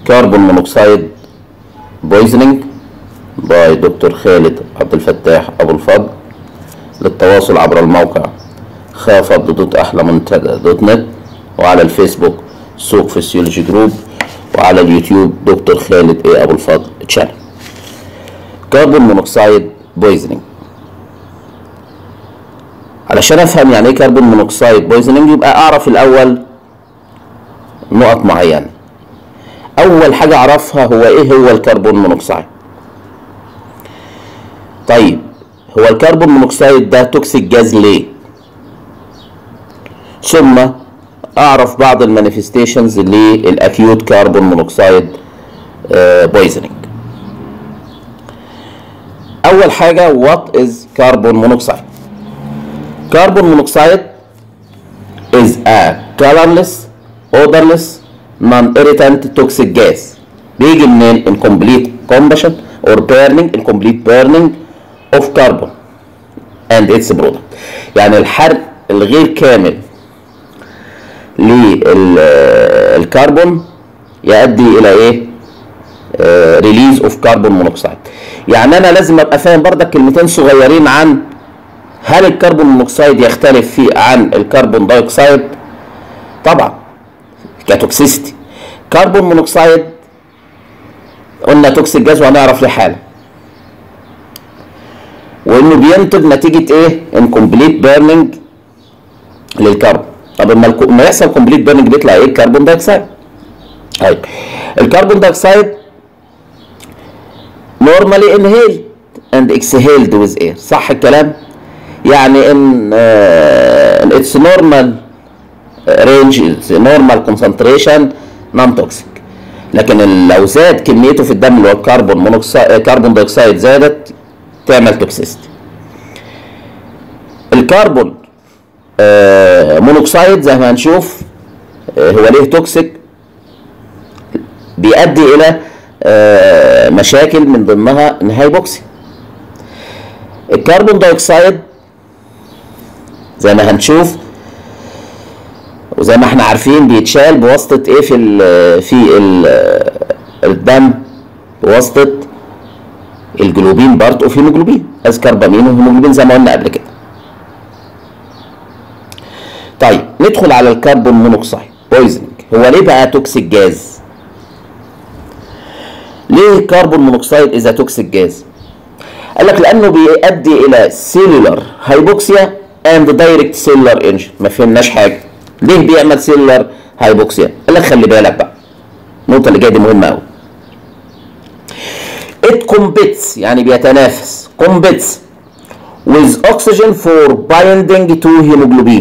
carbon monoxide poisoning باي دكتور خالد عبد الفتاح ابو الفضل للتواصل عبر الموقع خافض دوت احلى منتدى دوت نت وعلى الفيسبوك سوق فسيولوجي جروب وعلى اليوتيوب دكتور خالد ايه ابو الفضل تشانل كربون مونوكسيد بويزنينج علشان افهم يعني ايه كربون مونوكسيد بويزنينج يبقى اعرف الاول نقط معينه اول حاجه اعرفها هو ايه هو الكربون مونوكسيد طيب هو الكربون مونوكسيد ده توكسيك جاز ليه ثم اعرف بعض المانيفستيشنز للاكيوت كربون مونوكسيد بويزنينج اول حاجه وات از كربون مونوكسيد كربون مونوكسيد is a colorless odorless non-irritant toxic gas بيجي منين incomplete combustion or burning incomplete burning of carbon and its product يعني الحرق الغير كامل للكربون يؤدي الى ايه ريليز اوف كربون مونوكسيد يعني انا لازم ابقى فاهم بردك كلمتين صغيرين عن هل الكربون مونوكسيد يختلف فيه عن الكربون دايوكسيد طبعا كتوكسيستي كربون مونوكسيد قلنا توكسيك جاز وهنعرف ليه حاله وانه بينتج نتيجه ايه انكمبليت بيرنينج للكربون طب اما الكو... ما يحصل كومبليت بيرنينج بيطلع ايه الكربون دايوكسيد طيب الكربون دايوكسيد normally inhaled and exhaled with air صح الكلام يعني ان uh, its normal range its normal concentration non toxic لكن لو زاد كميته في الدم اللي هو الكربون مونوكسيد كربون دايوكسيد زادت تعمل توكسيستي الكربون آه مونوكسيد زي ما هنشوف آه هو ليه توكسيك بيؤدي الى آه مشاكل من ضمنها الهايبوكسي الكربون دايوكسيد زي ما هنشوف وزي ما احنا عارفين بيتشال بواسطة ايه في ال في ال الدم بواسطة الجلوبين بارت اوف هيموجلوبين از كربامين وهيموجلوبين زي ما قلنا قبل كده طيب ندخل على الكربون مونوكسيد بويزنج هو ليه بقى توكسيك جاز ليه الكربون مونوكسيد اذا توكسيك جاز قال لك لانه بيؤدي الى سيلولار هايبوكسيا اند دايركت سيلولار انجن ما فهمناش حاجه ليه بيعمل سيلولار هايبوكسيا قال لك خلي بالك بقى النقطه اللي جايه دي مهمه قوي it competes يعني بيتنافس competes with oxygen for binding to hemoglobin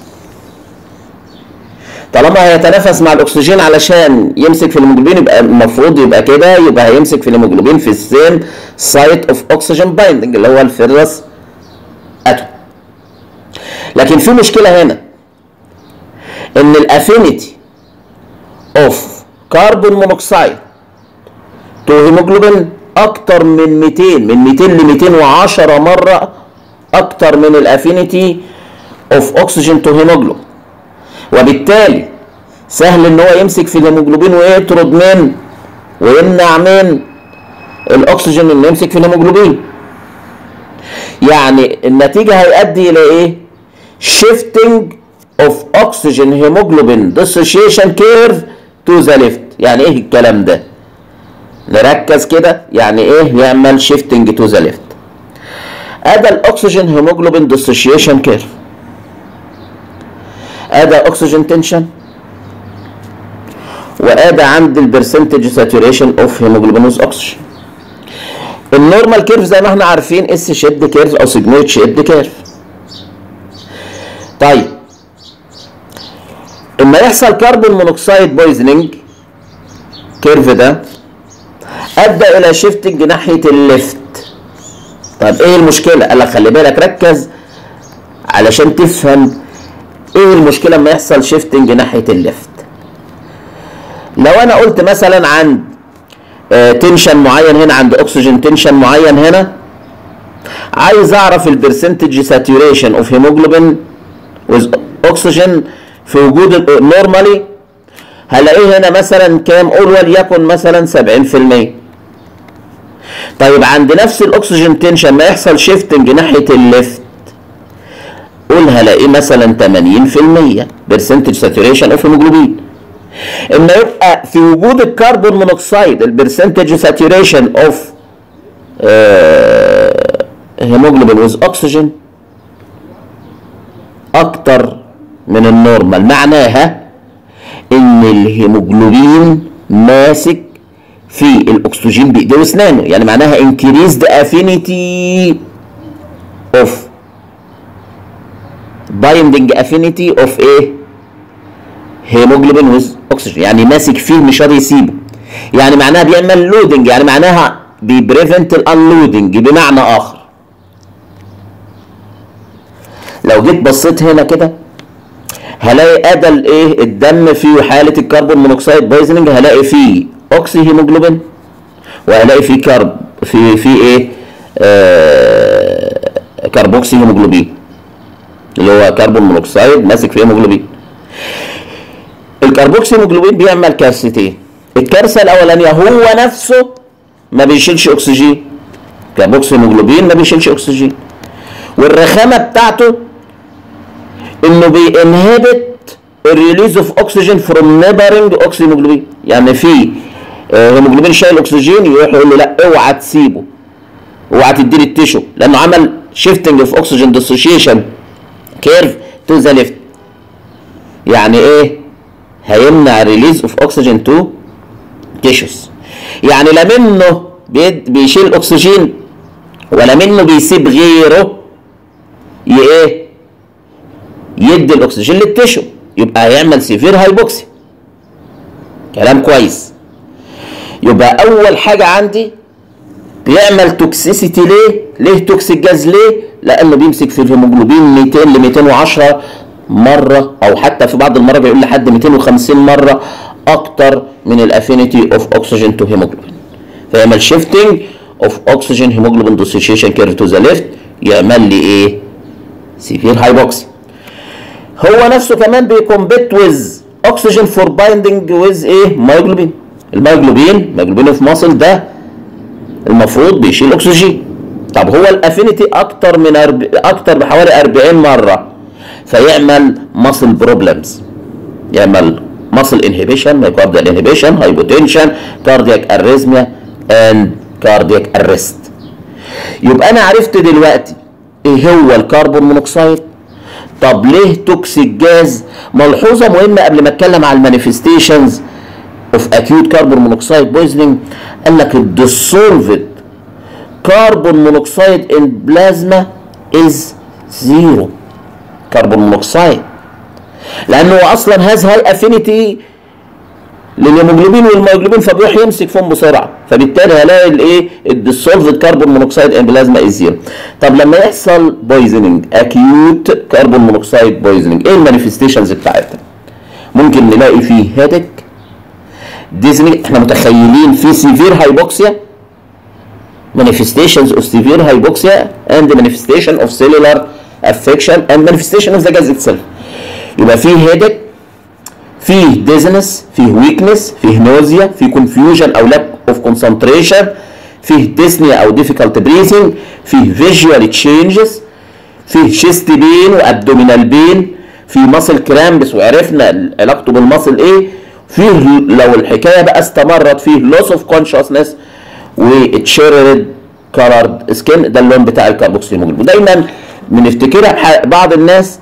طالما هيتنافس مع الاكسجين علشان يمسك في الهيموجلوبين يبقى المفروض يبقى كده يبقى هيمسك في الهيموجلوبين في السيم سايت اوف اوكسجين بايندنج اللي هو الفيرس اتوم لكن في مشكله هنا ان الافينيتي اوف كربون مونوكسيد تو هيموجلوبين اكتر من 200 من 200 ل 210 مره اكتر من الافينيتي اوف اوكسجين تو هيموجلوبين وبالتالي سهل ان هو يمسك في الهيموجلوبين ويطرد من ويمنع من الاكسجين انه يمسك في الهيموجلوبين يعني النتيجه هيؤدي الى ايه shifting of oxygen hemoglobin dissociation curve to the left يعني ايه الكلام ده نركز كده يعني ايه يعمل shifting to the left ادى الاكسجين هيموجلوبين dissociation curve ادى اكسجين تنشن وادى عند البرسنتج ساتوريشن اوف هيموجلوبينوز اوكسجين النورمال كيرف زي ما احنا عارفين اس شيبد كيرف او سيجمويد شيبد كيرف طيب اما يحصل كربون مونوكسيد بويزنينج كيرف ده ادى الى شيفتنج ناحيه الليفت طب ايه المشكله قال لك خلي بالك ركز علشان تفهم ايه المشكله لما يحصل شيفتنج ناحيه الليفت لو انا قلت مثلا عند آه تنشن معين هنا عند اكسجين تنشن معين هنا عايز اعرف البرسنتج ساتوريشن اوف هيموجلوبين ويز اوكسجين في وجود نورمالي هلاقيه هنا مثلا كام قول وليكن مثلا 70% طيب عند نفس الاكسجين تنشن ما يحصل شيفتنج ناحيه الليفت قول هلاقيه مثلا 80% برسنتج ساتوريشن اوف هيموجلوبين اما يبقى في وجود الكربون مونوكسيد البرسنتج ساتوريشن اوف هيموجلوبين ويز اكسجين اكتر من النورمال معناها ان الهيموجلوبين ماسك في الاكسجين بايديه واسنانه يعني معناها increased affinity of binding affinity of ايه هيموجلوبين ويز اكسجين يعني ماسك فيه مش راضي يسيبه يعني معناها بيعمل لودنج يعني معناها بيبريفنت الانلودنج بمعنى اخر لو جيت بصيت هنا كده هلاقي ادى الايه الدم في حاله الكربون مونوكسيد بويزنينج هلاقي فيه اوكسي هيموجلوبين وهلاقي فيه كرب في في ايه آه كربوكسي هيموجلوبين اللي هو كربون مونوكسيد ماسك في هيموجلوبين الكربوكسي هيموجلوبين بيعمل كارثتين الكارثه الاولانيه هو نفسه ما بيشيلش اكسجين كربوكسي هيموجلوبين ما بيشيلش اكسجين والرخامه بتاعته انه بينهبت الريليز اوف اكسجين فروم نيبرنج اوكسي هيموجلوبين يعني في هيموجلوبين شايل اكسجين يروح يقول له لا اوعى تسيبه اوعى تديني التيشو لانه عمل شيفتنج اوف اكسجين ديسوشيشن كيرف تو ذا ليفت يعني ايه هيمنع ريليز اوف اكسجين تو تيشوز يعني لا منه بيشيل اكسجين ولا منه بيسيب غيره ايه يدي الاكسجين للتشو يبقى هيعمل سيفير هايبوكسي كلام كويس يبقى اول حاجه عندي بيعمل توكسيسيتي ليه ليه توكسيك جاز ليه لانه بيمسك في الهيموجلوبين 200 ل 210 مره او حتى في بعض المرات بيقول لحد 250 مره اكتر من الافينيتي اوف اوكسجين تو هيموجلوبين فيعمل شيفتنج اوف اوكسجين هيموجلوبين ديسوشيشن كيرف تو ذا ليفت يعمل لي ايه سيفير هايبوكسي هو نفسه كمان بيكومبيت ويز اوكسجين فور بايندنج ويز ايه مايوجلوبين المايوجلوبين مايوجلوبين في ماسل ده المفروض بيشيل اكسجين طب هو الافينيتي اكتر من أرب... اكتر بحوالي 40 مره فيعمل ماسل بروبلمز يعمل ماسل انهبيشن مايكارديال انهبيشن هايبوتنشن كاردياك اريزميا اند كاردياك ارست يبقى انا عرفت دلوقتي ايه هو الكربون مونوكسيد طب ليه توكسيك جاز ملحوظه مهمه قبل ما اتكلم على المانيفستيشنز اوف اكيوت كربون مونوكسيد بويزنينج قال لك الديسولفد كربون مونوكسيد ان بلازما از زيرو كربون مونوكسيد لانه اصلا هاز هاي افينيتي للهيموجلوبين والمايوجلوبين فبيروح يمسك فيهم بسرعه فبالتالي هلاقي الايه الديسولفد كربون مونوكسيد ان بلازما از زيرو طب لما يحصل بويزنينج اكيوت كربون مونوكسيد بويزنينج ايه المانيفستيشنز بتاعتها ممكن نلاقي فيه هيدك ديزني احنا متخيلين في سيفير هايبوكسيا manifestations of severe hypoxia and the manifestation of cellular affection and manifestation of the gas itself يبقى فيه headache فيه dizziness فيه weakness فيه nausea فيه confusion او lack of concentration فيه dyspnea او difficult breathing فيه visual changes فيه chest pain وابdominal pain فيه muscle cramps وعرفنا علاقته بالمصل ايه فيه لو الحكايه بقى استمرت فيه loss of consciousness وتشيرد كارد سكين ده اللون بتاع الكربوكسيموجلوبين ودايما بنفتكرها بعض الناس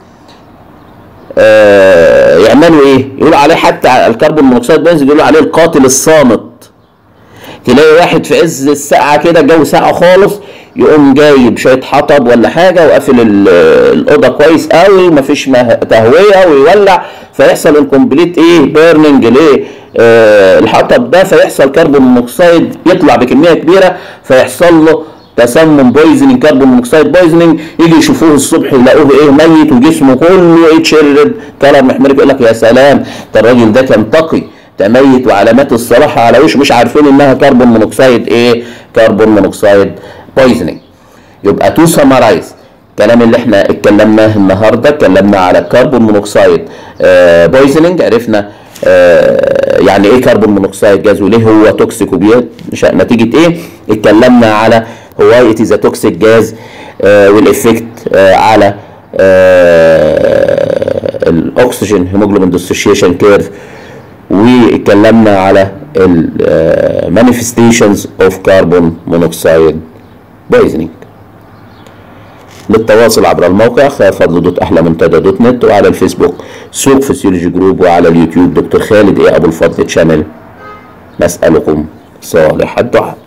آه يعملوا ايه؟ يقولوا عليه حتى الكربون مونوكسيد بنزل يقولوا عليه القاتل الصامت تلاقي واحد في عز الساعه كده الجو ساقع خالص يقوم جايب شويه حطب ولا حاجه وقافل الاوضه كويس قوي ومفيش تهويه ويولع فيحصل الكومبليت ايه بيرنينج ليه آه الحطب ده فيحصل كربون مونوكسيد يطلع بكميه كبيره فيحصل له تسمم بويزنينج كربون مونوكسيد بويزنينج يجي يشوفوه الصبح يلاقوه ايه ميت وجسمه كله يتشرد كلام محمر يقول لك يا سلام ده الراجل ده كان تقي ده ميت وعلامات الصلاح على وشه مش عارفين انها كربون مونوكسيد ايه كربون مونوكسيد بويزنينج يبقى تو سمرايز الكلام اللي احنا اتكلمناه النهارده اتكلمنا على الكربون مونوكسيد آه بويزنينج عرفنا آه يعني ايه كربون مونوكسيد جاز وليه هو توكسيك نتيجه ايه اتكلمنا على هو ات از توكسيك جاز والافكت آه على آه الاكسجين هيموجلوبين ديسوشيشن كيرف واتكلمنا على المانيفستيشنز اوف كربون مونوكسيد بويزنينج للتواصل عبر الموقع خير فضل دوت احلى منتدى دوت نت وعلى الفيسبوك سوق فسيولوجي جروب وعلى اليوتيوب دكتور خالد ايه ابو الفضل تشانل نسالكم صالح الدعاء